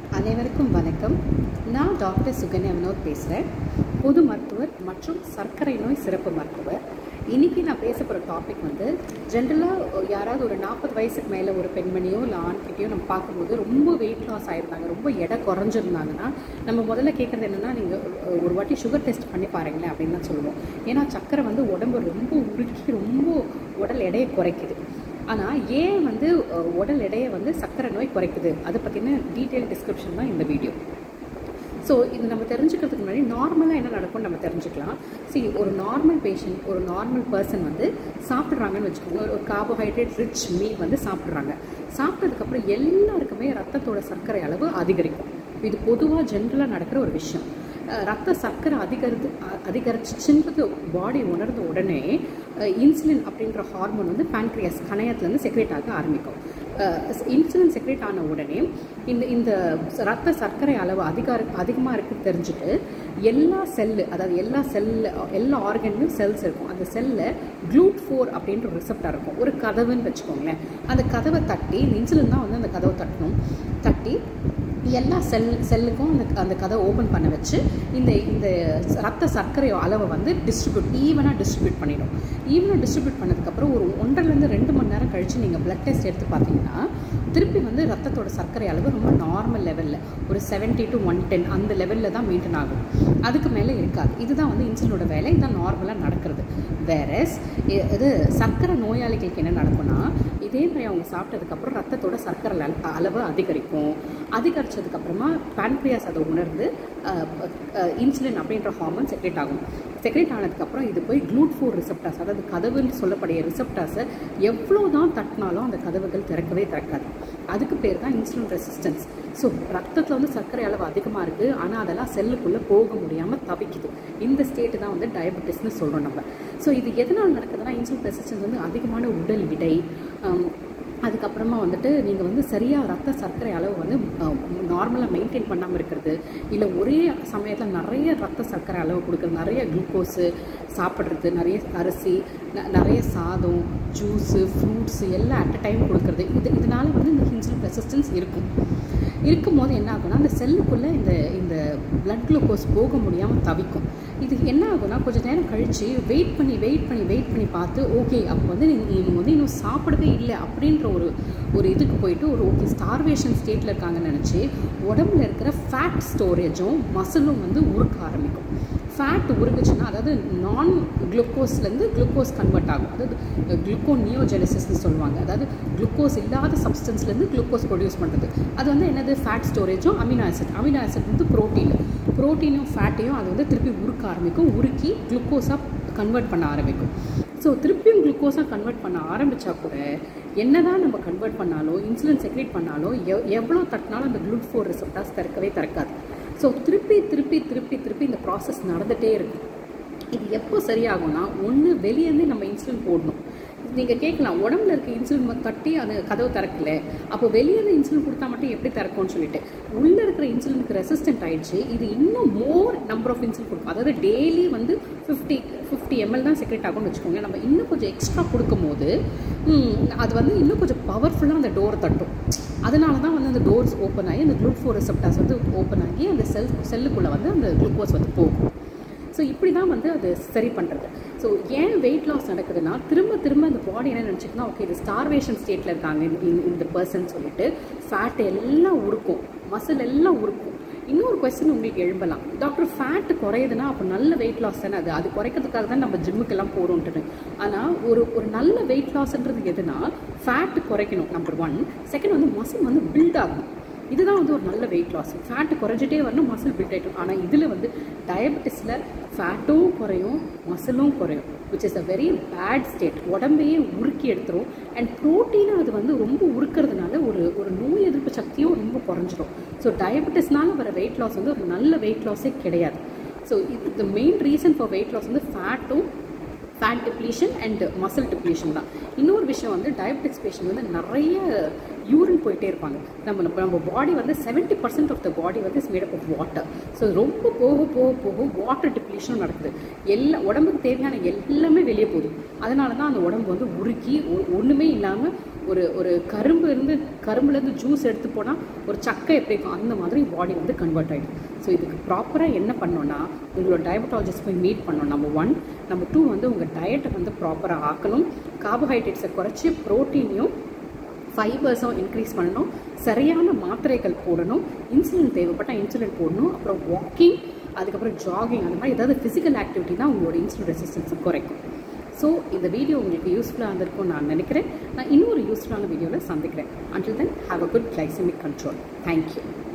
அனைவருக்கும் வணக்கம் நான் டாக்டர் சுகன்யா வினோத் பேசுகிறேன் பொது மருத்துவர் மற்றும் சர்க்கரை நோய் சிறப்பு மருத்துவர் இன்றைக்கி நான் பேச போகிற டாபிக் வந்து ஜென்ரலாக யாராவது ஒரு நாற்பது வயசுக்கு மேலே ஒரு பெண்மணியோ இல்லை ஆண்கிட்டையோ நம்ம பார்க்கும்போது ரொம்ப வெயிட் லாஸ் ஆயிருந்தாங்க ரொம்ப எடை குறைஞ்சிருந்தாங்கன்னா நம்ம முதல்ல கேட்குறது என்னென்னா நீங்கள் ஒரு வாட்டி சுகர் டெஸ்ட் பண்ணி பாருங்களேன் அப்படின்னு தான் சொல்லுவோம் ஏன்னா சர்க்கரை வந்து உடம்பு ரொம்ப உருக்கி ரொம்ப உடல் எடையை குறைக்குது ஆனால் ஏன் வந்து அஹ், உடல் எடையை வந்து சர்க்கரை நோய் குறைக்குது அதை பற்றின டீட்டெயில் டிஸ்கிரிப்ஷன் தான் இந்த வீடியோ ஸோ இது நம்ம தெரிஞ்சுக்கிறதுக்கு முன்னாடி நார்மலாக என்ன நடக்கும்னு நம்ம தெரிஞ்சுக்கலாம் see ஒரு நார்மல் பேஷண்ட் ஒரு நார்மல் பர்சன் வந்து சாப்பிட்றாங்கன்னு வச்சுக்கோங்க ஒரு கார்போஹைட்ரேட் ரிச் மீல் வந்து சாப்பிட்றாங்க சாப்பிட்டதுக்கப்புறம் எல்லாருக்குமே ரத்தத்தோட சர்க்கரை அளவு அதிகரிக்கும் இது பொதுவாக ஜென்ரலாக நடக்கிற ஒரு விஷயம் அஹ் ரத்த சர்க்கரை அதிகரித்து அ- அதிகரிச்சுன்றது பாடி உணர்ந்த உடனே இன்சுலின் அப்படின்ற ஹார்மோன் வந்து பேன்க்ரியாஸ் கணையத்துலேருந்து செக்ரேட் ஆக ஆரம்பிக்கும் இன்சுலின் செக்ரேட் ஆன உடனே இந்த இந்த ரத்த சர்க்கரை அளவு அதிக அதிகமாக இருக்குன்னு தெரிஞ்சுட்டு எல்லா செல்லு அதாவது எல்லா செல்ல எல்லா ஆர்கன்லையும் செல்ஸ் இருக்கும் அந்த செல்லில் க்ளூட் ஃபோர் அப்படின்ற ஒரு ரிசப்டாக இருக்கும் ஒரு கதவுன்னு வச்சுக்கோங்களேன் அந்த கதவை தட்டி இந்த இன்சுலின் தான் வந்து அந்த கதவை தட்டணும் தட்டி எல்லா செல் செல்லுக்கும் அந்த அந்த கதவை ஓப்பன் பண்ண வச்சு இந்த இந்த ரத்த சர்க்கரை அளவை வந்து டிஸ்ட்ரிபியூட் ஈவனாக டிஸ்ட்ரிபியூட் பண்ணிடும் ஈவனாக டிஸ்ட்ரிபியூட் பண்ணதுக்கப்புறம் ஒரு ஒன்றரைலேருந்து ரெண்டு மணி நேரம் கழித்து நீங்கள் பிளட் டெஸ்ட் எடுத்து பார்த்தீங்கன்னா திருப்பி வந்து ரத்தத்தோட சர்க்கரை அளவு ரொம்ப நார்மல் லெவலில் ஒரு 70 டு ஒன் டென் அந்த லெவலில் தான் மெயின்டைன் ஆகும் அதுக்கு மேலே இருக்காது இதுதான் வந்து இன்சுலினோட வேலை இதுதான் நார்மலாக நடக்கிறது வேறஸ் இது சர்க்கரை நோயாளிகளுக்கு என்ன நடக்கும்னா இதே மாதிரி அவங்க சாப்பிட்டதுக்கப்புறம் ரத்தத்தோட சர்க்கரை அள- அளவு அதிகரிக்கும் அதிகரிச்சதுக்கப்புறமா பேன்க்ரியாஸ் அதை உணர்ந்து இன்சுலின் அப்படின்ற ஹார்மோன் செக்ரேட் ஆகும் செக்ரேட் ஆனதுக்கப்புறம் இது போய் க்ளூட் ஃபோர் ரிசப்டாஸ் அதாவது கதவுன்னு சொல்லக்கூடிய ரிசப்டாஸை எவ்வளோ தான் தட்டினாலும் அந்த கதவுகள் திறக்கவே திறக்காது அதுக்கு பேர் தான் இன்சுலின் ரெசிஸ்டன்ஸ் ஸோ ரத்தத்தில் வந்து சர்க்கரை அளவு அதிகமாக இருக்குது ஆனால் அதெல்லாம் செல்லுக்குள்ளே போக முடியாமல் தவிக்குது இந்த ஸ்டேட்டு தான் வந்து டயபெட்டிஸ்னு சொல்கிறோம் நம்ம ஸோ இது எதனால் நடக்குதுன்னா இன்சுலின் ரெசிஸ்டன்ஸ் வந்து அதிகமான உடல் இடை ஆம், அதுக்கப்புறமா வந்துட்டு நீங்கள் வந்து சரியாக ரத்த சர்க்கரை அளவு வந்து நார்மலாக மெயின்டைன் பண்ணாமல் இருக்கிறது இல்லை ஒரே சமயத்தில் நிறைய ரத்த சர்க்கரை அளவு கொடுக்குறது நிறைய குளுக்கோஸு சாப்பிட்றது நிறைய அரிசி ந- நிறைய சாதம் ஜூஸு ஃப்ரூட்ஸு எல்லாம் அட் அ டைம் கொடுக்குறது இது இதனால வந்து இந்த இன்சுலின் ரெசிஸ்டன்ஸ் இருக்கும் இருக்கும்போது என்ன ஆகும்னா அந்த செல்லுக்குள்ளே இந்த இந்த blood குளுக்கோஸ் போக முடியாமல் தவிக்கும் இது என்ன ஆகும்னா கொஞ்சம் நேரம் கழித்து வெயிட் பண்ணி வெயிட் பண்ணி வெயிட் பண்ணி பார்த்து ஓகே அப்போ வந்து நீங்க- இவங்க வந்து இன்னும் சாப்பிடவே இல்லை அப்படின்ற ஒரு ஒரு இதுக்கு போயிட்டு ஒரு ஓகே ஸ்டார்வேஷன் ஸ்டேட்டில் இருக்காங்கன்னு நினச்சி உடம்புல இருக்கிற ஃபேட் ஸ்டோரேஜும் மசிலும் வந்து உருக்க ஆரம்பிக்கும் ஃபேட் உருகுச்சுன்னா அதாவது நான் குளுக்கோஸ்லேருந்து குளுக்கோஸ் கன்வெர்ட் ஆகும் அதாவது குளுக்கோ நியோஜெனசிஸ்னு சொல்லுவாங்க அதாவது குளுக்கோஸ் இல்லாத சப்ஸ்டன்ஸ்லேருந்து குளுக்கோஸ் ப்ரொடியூஸ் பண்ணுறது அது வந்து என்னது ஃபேட் ஸ்டோரேஜும் அமினோ ஆசிட் அமினோ ஆசிட் வந்து ப்ரோட்டீன் ப்ரோட்டீனும் ஃபேட்டையும் அது வந்து திருப்பி உருக்க ஆரம்பிக்கும் உருக்கி குளுக்கோஸாக கன்வெர்ட் பண்ண ஆரம்பிக்கும் ஸோ திருப்பியும் குளுக்கோஸாக கன்வெர்ட் பண்ண ஆரம்பித்தா கூட என்னதான் நம்ம கன்வெர்ட் பண்ணாலும் இன்சுலின் செக்ரேட் பண்ணாலும் எவ் எவ்வளோ தட்டினாலும் அந்த குளுட் ஃபோர் ரிசப்டாஸ் திறக்கவே திறக்காது ஸோ திருப்பி திருப்பி திருப்பி திருப்பி இந்த ப்ராசஸ் நடந்துகிட்டே இருக்கும் இது எப்போ சரியாகும்னா ஒன்று வெளியேருந்து நம்ம இன்சுலின் போடணும் நீங்கள் கேட்கலாம் உடம்புல இருக்க இன்சுலின் தட்டி அந்த கதவு திறக்கல அப்போ வெளியேருந்து இன்சுலின் கொடுத்தா மட்டும் எப்படி திறக்கும்னு சொல்லிட்டு உள்ளே இருக்கிற இன்சுலினுக்கு ரெசிஸ்டன்ட் ஆயிடுச்சு இது இன்னும் மோர் நம்பர் ஆஃப் இன்சுலின் கொடுக்கும் அதாவது டெய்லி வந்து ஃபிஃப்டி ஃபிஃப்டி எம்எல் தான் செக்ரெட் ஆகும்னு வச்சுக்கோங்க நம்ம இன்னும் கொஞ்சம் எக்ஸ்ட்ரா கொடுக்கும்போது ம், அது வந்து இன்னும் கொஞ்சம் பவர்ஃபுல்லாக அந்த டோர் தட்டும் அதனால தான் வந்து அந்த டோர்ஸ் ஓப்பன் ஆகி அந்த குளூட் ரெசப்டாஸ் வந்து ஓப்பன் ஆகி அந்த செல் செல்லுக்குள்ளே வந்து அந்த குளுக்கோஸ் வந்து போகும் ஸோ இப்படி தான் வந்து அது சரி பண்ணுறது ஸோ ஏன் வெயிட் லாஸ் நடக்குதுன்னா திரும்ப திரும்ப அந்த பாடி என்ன நினச்சிக்குன்னா ஓகே இது ஸ்டார்வேஷன் ஸ்டேட்டில் இருக்காங்க இந்த- இந்த- இந்த பர்சன் சொல்லிட்டு ஃபேட் எல்லாம் உருக்கும் மசில் எல்லாம் உருக்கும் இன்னொரு கொஸ்டின் உங்களுக்கு எழும்பலாம் டாக்டர் ஃபேட் குறையுதுன்னா அப்போ நல்ல வெயிட் லாஸ் தானே அது அது குறைக்கிறதுக்காக தான் நம்ம ஜிம்முக்கெல்லாம் போகிறோன்ட்டு ஆனால் ஒரு ஒரு நல்ல வெயிட் லாஸ்ன்றது எதுனா ஃபேட் குறைக்கணும் நம்பர் ஒன் செகண்ட் வந்து மசில் வந்து பில்ட் ஆகணும் இதுதான் வந்து ஒரு நல்ல வெயிட் லாஸ் ஃபேட் குறைஞ்சிட்டே வரணும் மசில் பில்ட் ஆகிட்டும் ஆனால் இதில் வந்து டயபெட்டிஸில் ஃபேட்டும் குறையும் மசிலும் குறையும் which is a very bad state உடம்பையே உருக்கி எடுத்துரும் அண்ட் ப்ரோட்டீனும் அது வந்து ரொம்ப உருக்கிறதுனால ஒரு ஒரு நோய் எதிர்ப்பு சக்தியும் ரொம்ப குறைஞ்சிரும் ஸோ டயபெட்டிஸ்னால வர வெயிட் லாஸ் வந்து ஒரு நல்ல வெயிட் லாஸே கிடையாது ஸோ இது main reason for weight loss வந்து ஃபேட்டும் fat depletion and muscle depletion தான் இன்னொரு விஷயம் வந்து டயபெட்டிக்ஸ் பேஷண்ட் வந்து நிறைய யூரின் போயிட்டே இருப்பாங்க நம்ம நம்ம நம்ம பாடி வந்து seventy percent of the body வந்து is made up of water so ரொம்ப போக போக போக வாட்டர் டிப்ளீஷனும் நடக்குது எல்லா உடம்புக்கு தேவையான எல்லாமே வெளியே போகுது அதனால தான் அந்த உடம்பு வந்து உருக்கி ஒ- ஒண்ணுமே இல்லாமல் ஒரு ஒரு கரும்பு இருந்து கரும்புலேருந்து ஜூஸ் எடுத்து போனால் ஒரு சக்கை எப்படி இருக்கும் அந்த மாதிரி பாடி வந்து கன்வெர்ட் ஆகிடும் ஸோ இதுக்கு ப்ராப்பராக என்ன பண்ணோன்னா உங்களோட டயபட்டாலஜிஸ்ட் போய் மீட் பண்ணணும் நம்பர் ஒன் நம்பர் டூ வந்து உங்கள் டயட்டை வந்து ப்ராப்பராக ஆக்கணும் கார்போஹைட்ரேட்ஸை குறைச்சி ப்ரோட்டீனையும் ஃபைபர்ஸும் இன்க்ரீஸ் பண்ணணும் சரியான மாத்திரைகள் போடணும் இன்சுலின் தேவைப்பட்டால் இன்சுலின் போடணும் அப்புறம் வாக்கிங் அதுக்கப்புறம் ஜாகிங் அந்த மாதிரி ஏதாவது ஃபிசிக்கல் ஆக்டிவிட்டி தான் உங்களோட இன்சுலின் ரெசிஸ்டன்ஸை குறைக்கும் ஸோ இந்த வீடியோ உங்களுக்கு யூஸ்ஃபுல்லாக இருந்திருக்கும் நான் நினைக்கிறேன் நான் இன்னொரு யூஸ்ஃபுல்லான வீடியோவில் சந்திக்கிறேன் until then have a good glycemic control thank you